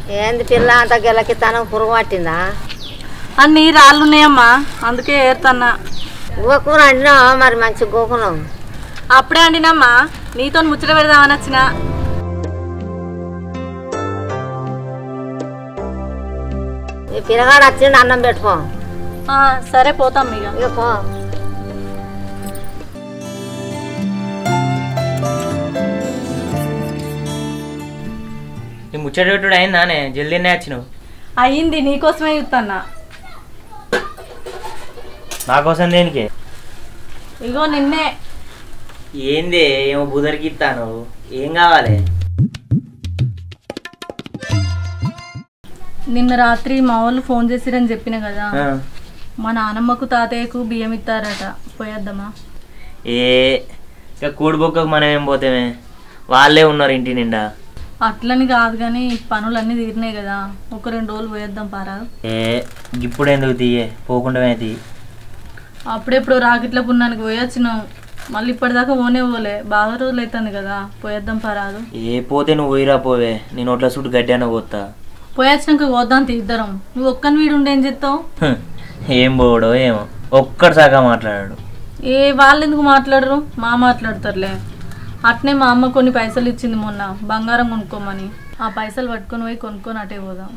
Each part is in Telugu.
ఏంది పిల్ల అంత గెలకి తనం పురుగు పట్టిందా అన్ని రాళ్ళు ఉన్నాయమ్మా అందుకే ఏరుతన్నా గోకూర అండినా మరి మంచి గోకున్నాం అప్పుడే అండినమ్మా నీతో ముచ్చట పెడదామని వచ్చిన ఈ పిల్లగాడు వచ్చిండు అన్నం పెట్టుకో ఆ, సరే పోతాం ఇక ఇక పో నీ ముచ్చట పెట్టుడు అయిందానే జల్దీనే వచ్చినావు అయ్యింది నీకోసమే చూస్తున్నా నా కోసం దేనికి ఇగో నిన్నే ఏంది ఏమో బుదరికి ఇస్తాను ఏం కావాలి నిన్న రాత్రి మా వాళ్ళు ఫోన్ చేసిరని చెప్పిన కదా ఆ. మా నానమ్మకు తాతయ్యకు బియ్యం ఇస్తారట పోయేద్దామా ఏ ఇక కూడిబొక్కకు మనం ఏం పోతామే వాళ్ళే ఉన్నారు ఇంటి నిండా అట్లని కాదు కానీ పనులన్నీ తీరినాయి కదా ఒక రెండు రోజులు పోయేద్దాం పారా ఏ ఇప్పుడు ఎందుకు తీయే పోకుండా తీయి అప్పుడెప్పుడు రాకెట్ల పున్నానికి పోయొచ్చినాం మళ్ళీ ఇప్పటిదాకా పోనే పోలే బాగా రోజులు అవుతుంది కదా పోయేద్దాం పారాదు ఏ పోతే నువ్వు పోయిరా పోవే నేను ఒట్ల సుట్టు గడ్డాన పోతా పోయొచ్చినాక పోద్దాం తీద్దరం నువ్వు ఒక్కని వీడు ఉండి ఏం చెప్తావు హ్మ్. ఏం పోడో ఏమో ఒక్కటి సాగా మాట్లాడాడు ఏ వాళ్ళు ఎందుకు మాట్లాడరు మా మాట్లాడతారులే అట్నే మా అమ్మ కొన్ని పైసలు ఇచ్చింది మొన్న బంగారం కొనుక్కోమని ఆ పైసలు పట్టుకొని పోయి కొనుక్కొని అటే పోదాం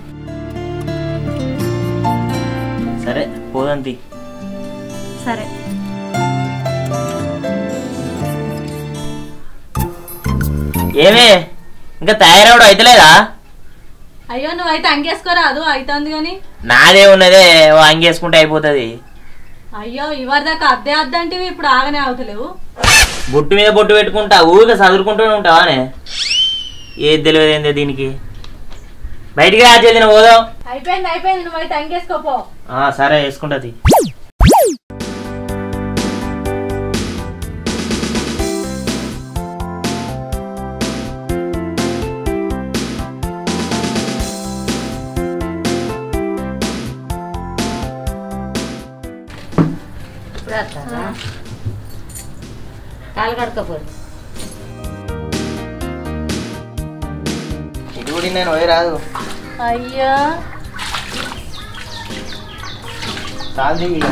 సరే పోదాం తీ సరే ఏమే ఇంకా తయారవడం అయితలేదా అయ్యో నువ్వైతే అంగేసుకోరాదు అవుతుంది కానీ నాదే ఉన్నదే ఓ అంగేసుకుంటే అయిపోతుంది అయ్యో ఇవరి దాకా అద్దే అద్దంటివి ఇప్పుడు ఆగనే అవుతలేవు బొట్టు మీద బొట్టు పెట్టుకుంటా ఊరికే చదువుకుంటూనే ఉంటావానే ఏది తెలియదు ఏంది దీనికి బయటికి రాజేది పోదాం అయిపోయింది అయిపోయింది నువ్వైతే అంగేసుకోపో ఆ, సరే వేసుకుంటది ఇప్పుడు వస్తారా కాలు కడుక్కోపోయి ఇటు కూడా నేను పోయి రాదు అయ్యా చాలు ఇక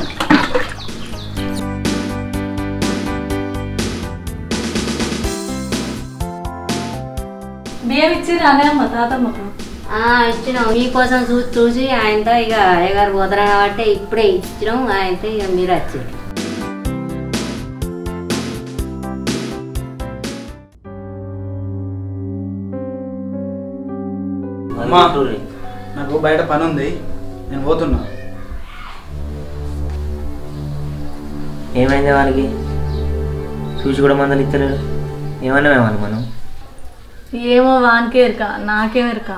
బియ్యం ఇచ్చి రానే అమ్మ తాతమ్మకు ఇచ్చినాం మీకోసం చూసి చూసి ఆయనతో ఇక అయ్యగారు పోతారు కాబట్టి ఇప్పుడే ఇచ్చినాం ఆయనతో ఇక మీరు వచ్చారు అమ్మా. నాకు బయట పని ఉంది నేను పోతున్నా ఏమైంది వాళ్ళకి చూసి కూడా మందలు ఇస్తలేడు ఏమన్నా ఏమన్నా మనం ఏమో వానికే ఎరక నాకేం ఎరక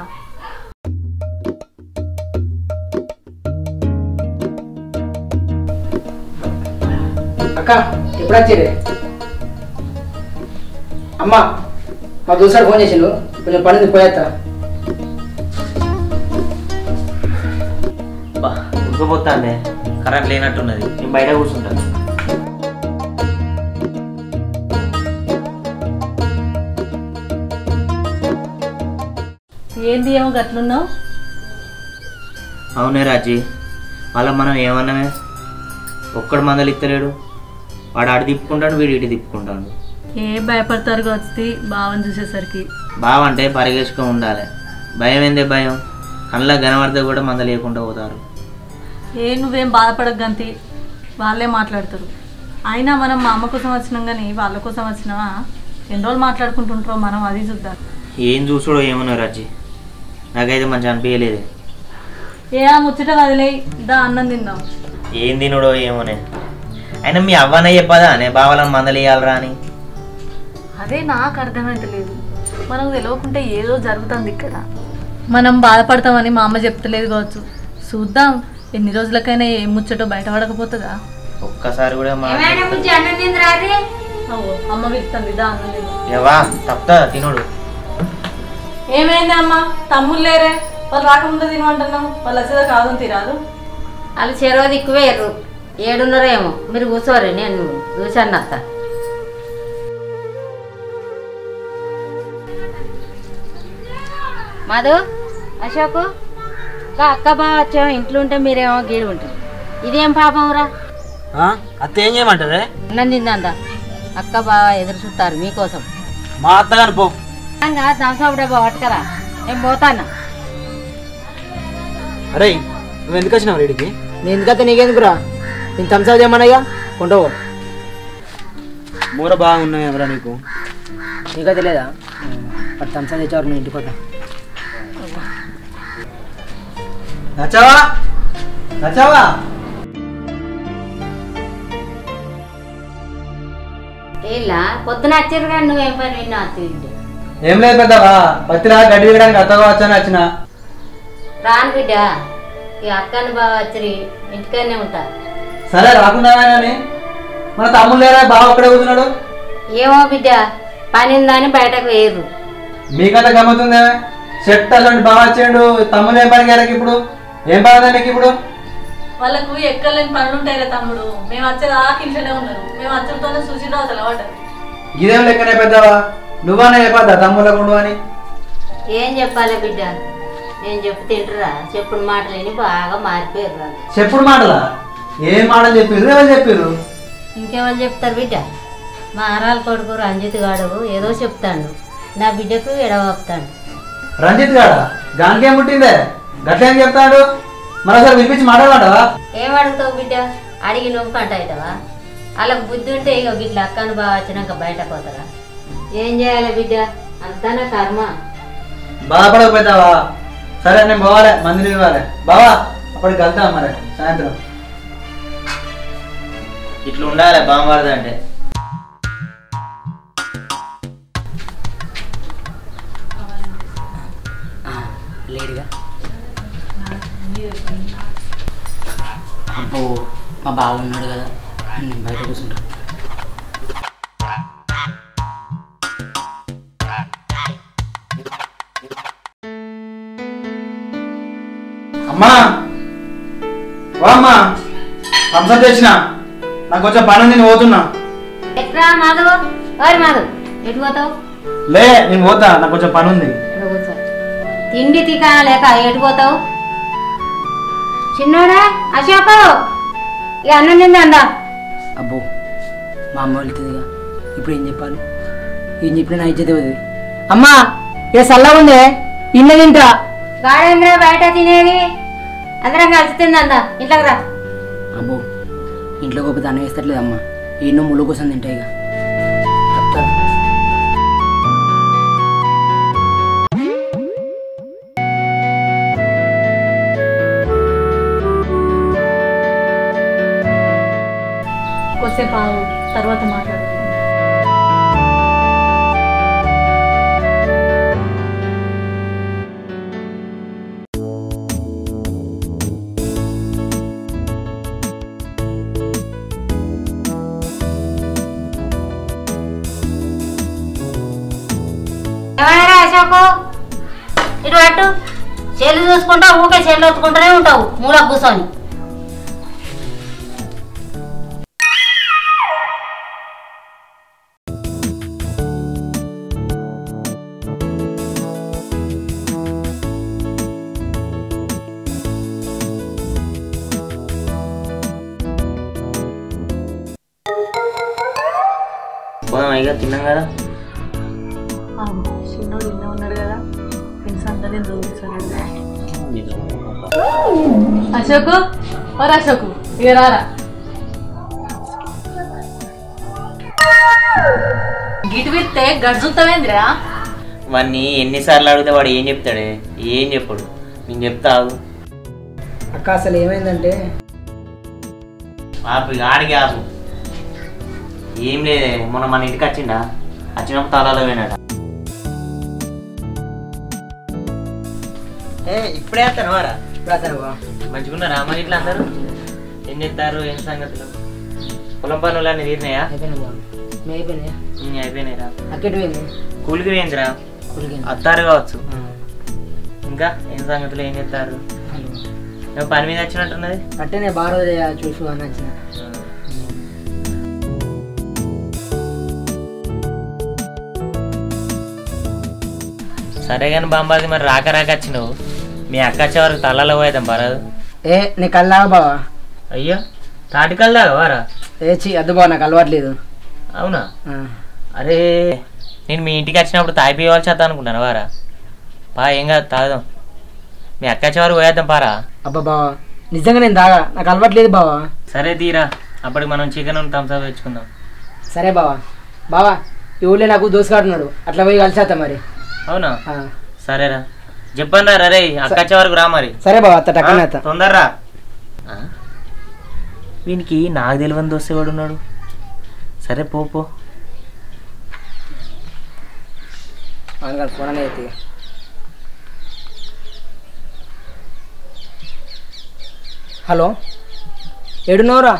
అక్క ఎప్పుడు వచ్చేది అమ్మా మా దోసారి ఫోన్ చేసిండు కొంచెం పని ఉంది, పోయేస్తా బా ఉడకపోతాందే కరెంట్ లేనట్టున్నది నేను బయట కూర్చుంటాను ఏంది ఏమో గట్లున్నావు అవునే రాజీ వాళ్ళ మనం ఏమన్నామే ఒక్కడు మందలు ఇస్తలేడు వాడు ఆడు తిప్పుకుంటాడు వీడు ఇటు తిప్పుకుంటాడు ఏ భయపడతారు వచ్చి బావని చూసేసరికి బావంటే పరిగేసుకొని ఉండాలి భయం ఏందే భయం కళ్ళ కనబడితే కూడా మంద లేకుండా పోతారు ఏ నువ్వేం బాధపడకు గంతి వాళ్ళే మాట్లాడతారు అయినా మనం మా అమ్మ కోసం వచ్చినాం కానీ వాళ్ళ కోసం వచ్చినావా ఎన్ని రోజులు మాట్లాడుకుంటుంటారో మనం అది చూద్దాం ఏం చూసుడో ఏమన్నా రాజీ నాకైతే మంచి అనిపించలేదే ఏ ఆ ముచ్చట వదిలేయి దా అన్నం తిందాం ఏం తినుడో ఏమోనే అయినా మీ అవ్వనే చెప్పదా అనే బావలను మందలు ఇవ్వాలరా అని అదే నాకు అర్థమైతలేదు మనకు తెలియకుంటే ఏదో జరుగుతుంది ఇక్కడ మనం బాధపడతామని మా అమ్మ చెప్తలేదు కావచ్చు చూద్దాం ఎన్ని రోజులకైనా ఏం ముచ్చటో బయటపడకపోతుందా ఒక్కసారి కూడా మా అవ్వో, అమ్మ పిలుస్తుంది దా అన్నం తిందాం. ఏవా తప్పుతా తినుడు ఏమైంది అమ్మ తమ్ముళ్ళు లేరే వాళ్ళు రాకముందే తినమంటున్నాం వాళ్ళు వచ్చేదా కాదు తీరాదు వాళ్ళు చెరవ దిక్కువేరు ఏడున్నరో ఏమో మీరు కూర్చోరు నేను చూశాను అత్త మధు అశోక్ ఇంకా అక్క బావ వచ్చాము ఇంట్లో ఉంటే మీరేమో గీడు ఉంటారు ఇదేం పాపం రా అత్త ఏం చేయమంటారే నందిందంత అక్క బావ ఎదురు చూస్తారు మీకోసం మా అత్తగాని పో థమ్స్అప్ డబ్బా పట్టుకరా నేను పోతాను అరే నువ్వు ఎందుకు వచ్చినావు రెడీకి నేను ఎందుకంటే నీకెందుకురా నేను థమ్స్అప్ చేయమన్నాయిగా కొంటావు మూర బాగున్నాయి ఎవరా నీకు నీకా తెలియదా వాడు థమ్స్అప్ తెచ్చేవారు నేను ఇంటికి పోతా నచ్చావా నచ్చావా ఇలా పొద్దున వచ్చారు కానీ నువ్వేం పని విన్నా తింటే ఏం లేదు పెద్దవా పత్తిలా గడ్డి దిగడానికి అత్తగా వచ్చాను వచ్చిన రాను బిడ్డ ఈ అక్కని బావ వచ్చి ఇంటికనే ఉంటా సరే రాకుండా కానీ మన తమ్ముడు లేరా బావ ఒక్కడే కూర్చున్నాడు ఏమో బిడ్డ పని ఉందని బయటకు వేయరు మీకంత గమ్మతుందే సెట్ అలాంటి బాగా వచ్చాడు తమ్ముడు ఏం పని గారికి ఇప్పుడు ఏం పని ఉందా మీకు ఇప్పుడు వాళ్ళకు ఎక్కలేని పనులు ఉంటాయి తమ్ముడు మేము వచ్చేదాకా ఇంట్లోనే ఉన్నారు మేము వచ్చేతోనే సుశీల అసలు అలవాటు ఇదేం లెక్కనే పెద్దవా నువ్వన్నా చెప్పద్దా తమ్ముళ్ళకుండు అని ఏం చెప్పాలి బిడ్డ నేను చెప్పు తింటురా చెప్పుడు మాటలు విని బాగా మారిపోయారు వాళ్ళు చెప్పుడు మాటలా ఏం మాటలు చెప్పారు ఎవరు చెప్పారు ఇంకెవరు చెప్తారు బిడ్డ మా ఆరాల కొడుకు రంజిత్ గాడు ఏదో చెప్తాడు నా బిడ్డకు ఎడవపుతాడు రంజిత్ గాడా గానికేం పుట్టిందే గట్లేం చెప్తాడు మరి అసలు వినిపించి మాట్లాడవాడా ఏం అడుగుతావు బిడ్డ అడిగి నువ్వు కంట అవుతావా వాళ్ళకి బుద్ధి ఉంటే ఇక గిట్ల అక్కను బాగా వచ్చినాక బయట పోతారా ఏం చేయాలి బిడ్డ అంతా నా కర్మ బాధపడక పెద్దావా సరే నేను పోవాలి మందిని ఇవ్వాలి బావా అప్పటికి వెళ్తాం మరి సాయంత్రం ఇట్లా ఉండాలి బాంబారదు అంటే లేడుగా అబ్బో మా బావ ఉన్నాడు కదా నేను బయట కూర్చుంటా అమ్మా వా అమ్మా థమ్స్అప్ తెచ్చిన నాకు కొంచెం పని ఉంది నేను పోతున్నా ఎట్రా మాధవ్ వారి మాధవ్ ఎటు పోతావు లే నేను పోతా నాకు కొంచెం పని ఉంది ఇక్కడ కూర్చో. తిండి తిక లేక ఎటు పోతావు చిన్నోడా అశోక్ ఇక అన్నం తిందా అబ్బో మా అమ్మ వెళ్తుందిగా ఇప్పుడు ఏం చెప్పాలి ఏం చెప్పినా నా ఇచ్చేది పోతుంది అమ్మా ఏ చల్లగా ఉందే ఇన్న తింటా గాడేంద్రా బయట తినేది అందరం కలిసి తిందా ఇంట్లోకి రా అబ్బో ఇంట్లో గొప్ప దాన్ని వేస్తట్లేదు అమ్మా ఎన్నో ముళ్ళు కోసం తింటాయి ఇక చెప్తా కొద్దిసేపు ఆగు తర్వాత మాట్లాడుకుందాం ఏమైనా అశోకు ఇటు అటు చెల్లు చూసుకుంటా ఊకే చెల్లు ఒత్తుకుంటూనే ఉంటావు మూల కూర్చొని పోదాం ఇక తిన్నాం కదా ఆగు చిన్నోడు ఇన్నే ఉన్నాడు కదా ఫ్రెండ్స్ అందరినీ చూపిస్తాడు అశోకు ఓర్ అశోకు ఇక రారా గిటు విత్తే గడుచుతావేంద్రా వాడిని ఎన్నిసార్లు అడిగితే వాడు ఏం చెప్తాడే ఏం చెప్పడు నేను చెప్తా ఆగు. అక్క అసలు ఏమైందంటే ఆపు ఇక ఆడికి ఆపు ఏం లేదే మొన్న మన ఇంటికి వచ్చిండా వచ్చినప్పుడు తలాలో పోయినాడ ఏ ఇప్పుడే వస్తాను వారా ఇప్పుడు అతను మంచిగున్నారా మన ఇట్లా అందరూ ఏం చేస్తారు ఏం సంగతులు పొలం పనులన్నీ తీరినాయా అయిపోయింది బాబు మీ అయిపోయింది ఉమ్, అయిపోయినాయిరా అక్కడి పోయింది కూలికి పోయిందిరా కులికి అత్తారు కావచ్చు ఇంకా ఏం సంగతులు ఏం చేస్తారు హలో ఏమో పని మీద వచ్చినట్టున్నది అట్టనే బాగా రోజు చూసు అని వచ్చిన సరే కానీ బాంబాది మరి రాక రాక వచ్చినావు మీ అక్క వచ్చే వరకు తల్లలో పోయేద్దాం పర్వాలేదు ఏ నీ కల్లాగా బావా అయ్యో తాటికల్ దాకా వారా ఏ చి అద్దు బావ నాకు అలవాట్లేదు అవునా ఆ. అరే నేను మీ ఇంటికి వచ్చినప్పుడు తాగిపోయేవాళ్ళు చేద్దాం అనుకుంటాను వారా పా ఏం కాదు తాగుదాం మీ అక్క వచ్చే వరకు పోయేద్దాం పారా అబ్బా బావా నిజంగా నేను తాగా నాకు అలవాట్లేదు బావా సరే తీరా అప్పటికి మనం చికెన్ థమ్స్అప్ తెచ్చుకుందాం సరే బావా బావా ఈ ఊళ్ళో నాకు దోసుగాడున్నాడు అట్లా పోయి కలిసేస్తా మరి అవునా ఆ. సరేరా చెప్పండి రా రే అక్క వచ్చే వరకు రా మరి సరే బావా అత్త టక్కన అత్త తొందరరా వీనికి నాకు తెలియని దోస్తే వాడు ఉన్నాడు సరే పో పో అవును కదా ఫోన్ అనేది ఎత్తి. హలో ఏడున్నావురా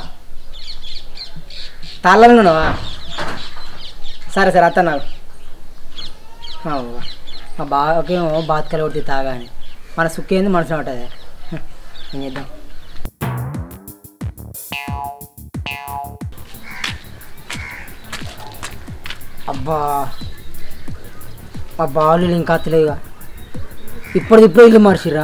తాళ్ళలో ఉన్నావా సరే సరే అత్త నాకు ఆ, బావ. మా బావకేమో బాత్కలు కొట్టి తాగా అని మన సుక్కేంది మనసులో ఉంటుంది హ్మ్, ఏం చేద్దాం అబ్బా మా బావులు ఇంకా అత్తలేదుగా ఇప్పుడు ఇప్పుడు ఇల్లు మార్చిరా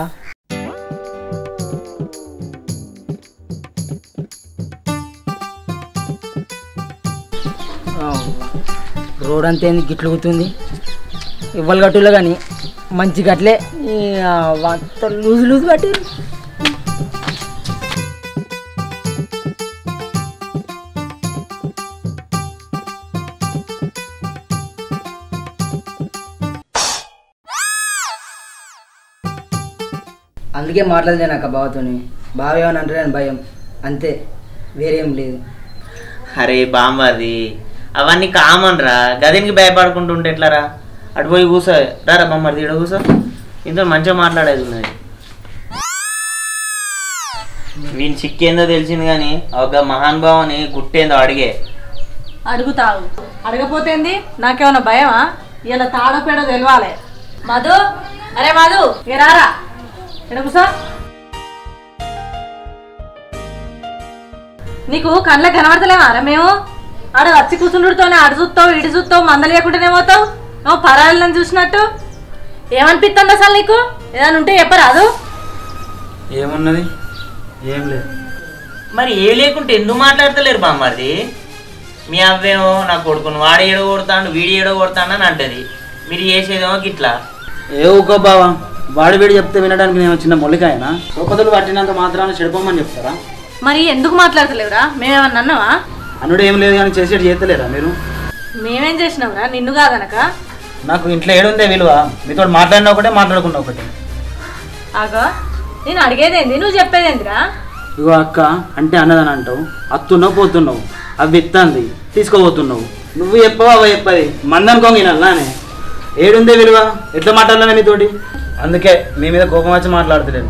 రోడ్ అంతా ఏంది గిట్లు గుతుంది ఇవ్వాలి గట్టులో కానీ మంచి గట్లే ఈ, ఆ, అంత లూజు లూజు కట్టి అందుకే మాట్లాడలే నాకు బావతోని బావ ఏమని అంటారని భయం అంతే వేరేం లేదు అరే బామ్మది అవన్నీ కామన్ రా గదినికి భయపడుకుంటుంటే ఎట్లారా అటు పోయి కూసో రారా బామ్మది ఇడ కూసో ఇంత మంచిగా మాట్లాడేది ఉన్నది వీని చిక్కేందో తెలిసింది కానీ ఒక మహానుభావుని గుట్టేందో అడిగే అడుగుతావు అడగపోతేంది నాకేమన్నా భయమా ఇలా తాడో పేడో తెలవాలి మధు అరే మధు ఇక రారా ఇక్కడ కూసో నీకు కళ్ళ కనబడతలేవా అరే మేము ఆడ వచ్చి కూర్చుండుతోనే అడు చూస్తావు ఇటు చూస్తావు మందలేకుండానే పోతావు నువ్వు పరాలని చూసినట్టు ఏమనిపిస్తుంది అసలు నీకు ఏదైనా ఉంటే చెప్పరాదు ఏమున్నది ఏం లేదు మరి ఏ లేకుంటే ఎందుకు మాట్లాడతలేరు బామ్మది మీ అవ్వేమో నా కొడుకును వాడు ఏడో కొడతాడు వీడి ఏడో కొడతాడు అని అంటది మీరు చేసేదేమో గిట్లా ఏ ఊకో బావా వాడి వీడి చెప్తే వినడానికి నేను చిన్న మొలికాయనా సోపతులు పట్టినంత మాత్రాన చెడిపోమని చెప్తారా మరి ఎందుకు మాట్లాడతలేవురా మేమేమన్నా అన్నావా అనుడు ఏం లేదు కానీ చేసేటి చేస్తలేరా మీరు మేమేం చేసినావురా నిన్ను కాదనక నాకు ఇంట్లో ఏడుందే విలువ మీతో మాట్లాడినా ఒకటే మాట్లాడకుండా ఒకటి ఆగా నేను అడిగేదేంది నువ్వు చెప్పేదేందిరా ఇగో అక్క అంటే అన్నదని అంటావు అత్తున్నావు పోతున్నావు అవి ఎత్తంది తీసుకోబోతున్నావు నువ్వు చెప్పవా అవ చెప్పది మందనుకోంగి నల్లానే ఏడుందే విలువ ఎట్లా మాట్లాడలే మీతోటి అందుకే మీ మీద కోపం వచ్చి మాట్లాడతలేను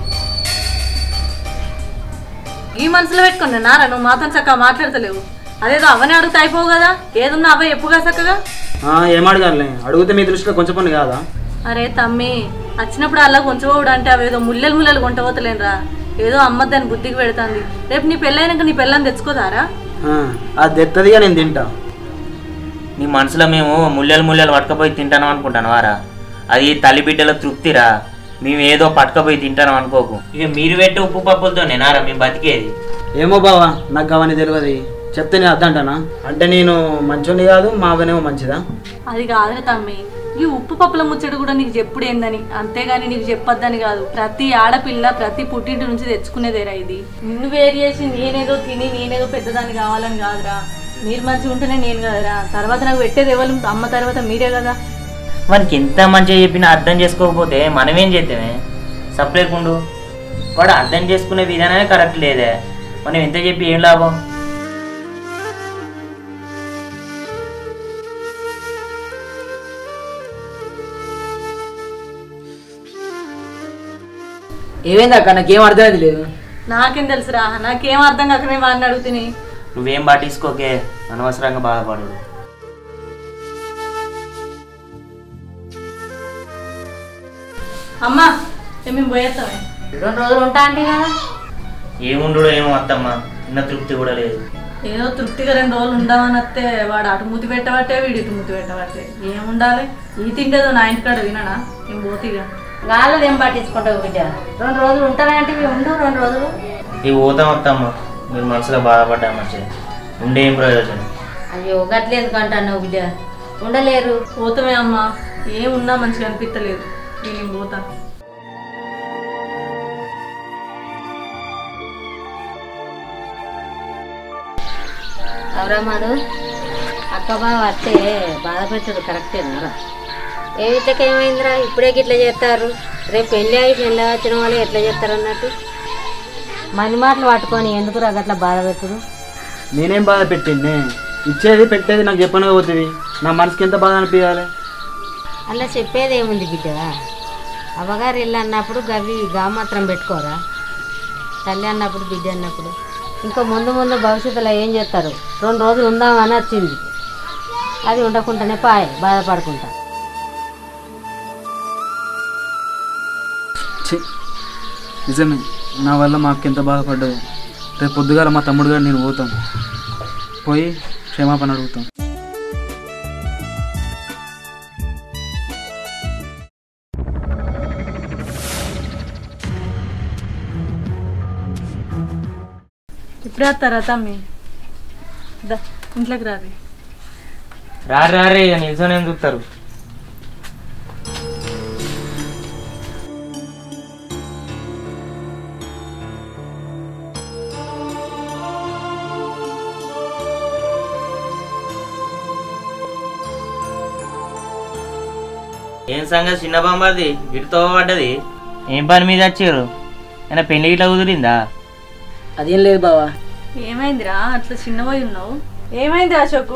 ఈ మనసులో పెట్టుకున్నా నారా నువ్వు మాత్రం చక్కగా మాట్లాడతలేవు అదేదో అవనే అడుగుతా అయిపోవు కదా ఏదున్నా అవ్వ ఎప్పుగా చక్కగా ఆ, ఏం అడగాలి అడిగితే మీ దృష్టిలో కొంచెం పని కాదా అరే తమ్మి వచ్చినప్పుడు అలా కొంచెం అంటే అవేదో ముల్లెలు ముల్లెలు కొంటపోతలేనురా ఏదో అమ్మద్దని బుద్ధికి పెడుతుంది రేపు నీ పెళ్ళైనాక నీ పెళ్ళని తెచ్చుకోదారా ఆ, అది తెత్తదిగా నేను తింటా నీ మనసులో మేము ముల్లెలు ముల్లెలు పట్టుకపోయి తింటాను అనుకుంటాను వారా అది తల్లి బిడ్డల తృప్తిరా మేము ఏదో పట్టుకపోయి తింటాను అనుకోకు ఇక మీరు పెట్టే ఉప్పు పప్పులతో నేనారా మేము బతికేది ఏమో బావా నాకు అవన్నీ తెలియదు చెప్తే నేను అద్దంటానా అంటే నేను మంచోని కాదు మా అవనేమో మంచిదా అది కాదురా తమ్మి ఈ ఉప్పు పప్పుల ముచ్చట కూడా నీకు చెప్పుడు ఏందని అంతేగాని నీకు చెప్పొద్దని కాదు ప్రతి ఆడపిల్ల ప్రతి పుట్టింటి నుంచి తెచ్చుకునేదేరా ఇది నిన్ను వేరు చేసి నేనేదో తిని నేనేదో పెద్దదాన్ని కావాలని కాదురా మీరు మంచిగా ఉంటేనే నేను కదరా తర్వాత నాకు పెట్టేది ఎవరు అమ్మ తర్వాత మీరే కదా వానికి ఎంత మంచిగా చెప్పినా అర్థం చేసుకోకపోతే మనమేం చేద్దామే సప్లేకుండు వాడు అర్థం చేసుకునే విధానమే కరెక్ట్ లేదే మనం ఎంత చెప్పి ఏం లాభం ఏమైంది అక్క నాకేం అర్థమైంది లేదు నాకేం తెలుసురా నాకేం అర్థం కాక నేను వాడిని అడుగుతుంది నువ్వేం పట్టించుకోకే అనవసరంగా బాధపడు అమ్మా ఏ మేము పోయేస్తామే రెండు రోజులు ఉంటా అంటే కదా ఏముండు ఏమో అత్తమ్మ చిన్న తృప్తి కూడా లేదు ఏదో తృప్తిగా రెండు రోజులు ఉందామని వస్తే వాడు అటు మూతి పెట్టబట్టే వీడు ఇటు మూతి పెట్టబట్టే ఏముండాలి ఈ తిండేదో నా ఇంటికాడ వినడా నేను పోతీగా గాళ్ళది ఏం పట్టించుకుంటావు బిడ్డ రెండు రోజులు ఉంటానంటే ఉండు రెండు రోజులు ఇవి పోతాం వస్తామ్మ మీరు మనసులో బాధపడ్డా మంచిగా ఉండే ఏం ప్రయోజనం అయ్యో గట్ల ఎందుకు అంటాను బిడ్డ ఉండలేరు పోతామే అమ్మా ఏమున్నా మంచిగా అనిపించలేదు నేను పోతా అవరామాడు అక్క బావ వస్తే బాధ పెట్టడు కరెక్టేనా ఏ ఇట్లకి ఏమైందిరా ఇప్పుడే గిట్ల చేస్తారు రేపు పెళ్ళి అయి పెళ్ళి వచ్చిన వాళ్ళు ఎట్లా చేస్తారు అన్నట్టు మంది మాటలు పట్టుకొని ఎందుకు రా గట్ల బాధ పెట్టుడు నేనేం బాధ పెట్టింది ఇచ్చేది పెట్టేది నాకు చెప్పను పోతుంది నా మనసుకి ఎంత బాధ అనిపించాలి అలా చెప్పేది ఏముంది బిడ్డ అవ్వగారు ఇల్లు అన్నప్పుడు గవి గా మాత్రం పెట్టుకోరా తల్లి అన్నప్పుడు బిడ్డ అన్నప్పుడు ఇంకా ముందు ముందు భవిష్యత్తులో ఏం చేస్తారు రెండు రోజులు ఉందామని వచ్చింది అది ఉండకుండానే పాయ బాధపడుకుంటా ఛీ, నిజమే నా వల్ల మా అక్క ఎంత బాధపడ్డదు రేపు పొద్దుగాల మా తమ్ముడు గారు నేను పోతాం పోయి క్షమాపణ అడుగుతాం ఇప్పుడే వస్తారా తమ్మి దా ఇంట్లోకి రాది రారు రారే ఇక నిల్చొని ఏం చూస్తారు ఏం సంగతి చిన్న బామ్మది గిడితో పడ్డది ఏం పని మీద వచ్చారు అయినా పెళ్లి గిట్లా కుదిరిందా అదేం లేదు బావా ఏమైందిరా అట్లా చిన్నపోయి ఉన్నావు ఏమైంది అశోకు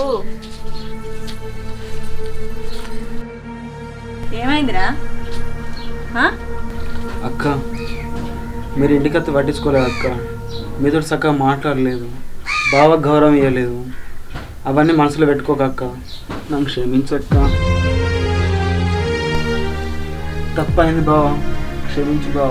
ఏమైందిరా ఆ? అక్క మీరు ఇంటికత్తి పట్టించుకోలేదు అక్క మీతో చక్కగా మాట్లాడలేదు బావ గౌరవం ఇవ్వలేదు అవన్నీ మనసులో పెట్టుకోక అక్క నన్ను క్షమించక్క తప్పైంది బావ క్షమించు బావ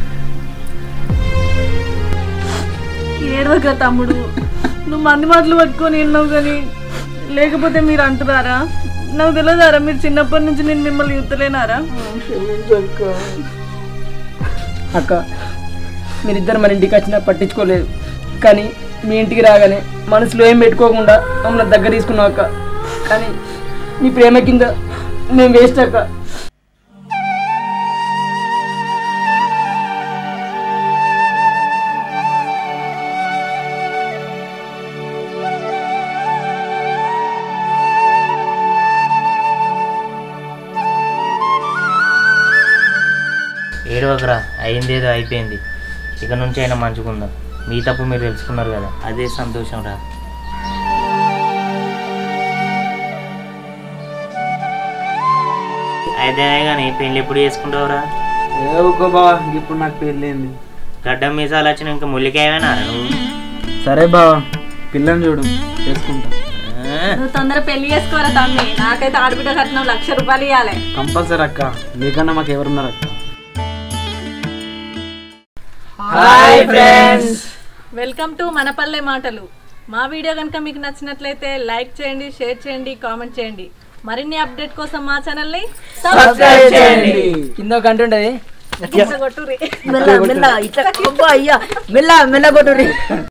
ఏడవక తమ్ముడు నువ్వు మంది మాటలు పట్టుకొని విన్నావు కానీ లేకపోతే మీరు అంటున్నారా నాకు తెలియదారా మీరు చిన్నప్పటి నుంచి నేను మిమ్మల్ని యుద్ధలేనారా అక్క మీరిద్దరు మన ఇంటికి వచ్చినా పట్టించుకోలేదు కానీ మీ ఇంటికి రాగానే మనసులో ఏం పెట్టుకోకుండా మమ్మల్ని దగ్గర తీసుకున్నావు అక్క కానీ మీ ప్రేమ కింద మేము వేస్ట్ అక్క ఏడవకరా అయిందేదో అయిపోయింది ఇక నుంచి అయినా మంచుకుందాం మీ తప్పు మీరు తెలుసుకున్నారు కదా అదే సంతోషం రా అయితే కానీ పెళ్ళి ఎప్పుడు చేసుకుంటావురా ఏ ఊకో బావా ఇప్పుడు నాకు పెళ్ళింది గడ్డం మీసాలు వచ్చిన ఇంకా ముల్లికాయవేనా నువ్వు సరే బావా పిల్లని చూడు చేసుకుంటా ఆ, నువ్వు తొందర పెళ్లి చేసుకోరా తమ్మి నాకైతే ఆడబిడ్డ కట్నం లక్ష రూపాయలు ఇవ్వాలి కంపల్సరీ అక్క మీకన్నా మాకు ఎవరున్నారు అక్క హాయ్ ఫ్రెండ్స్ వెల్కమ్ టు మనపల్లె మాటలు మా వీడియో కనుక మీకు నచ్చినట్లయితే లైక్ చేయండి షేర్ చేయండి కామెంట్ చేయండి మరిన్ని అప్డేట్ కోసం మా ఛానల్ని సబ్స్క్రైబ్ చేయండి కింద ఒక గంట ఉంటది కొట్టుర్రి మెల్ల మెల్ల ఇట్లా అబ్బా అయ్యా మెల్ల మెల్ల కొట్టుర్రి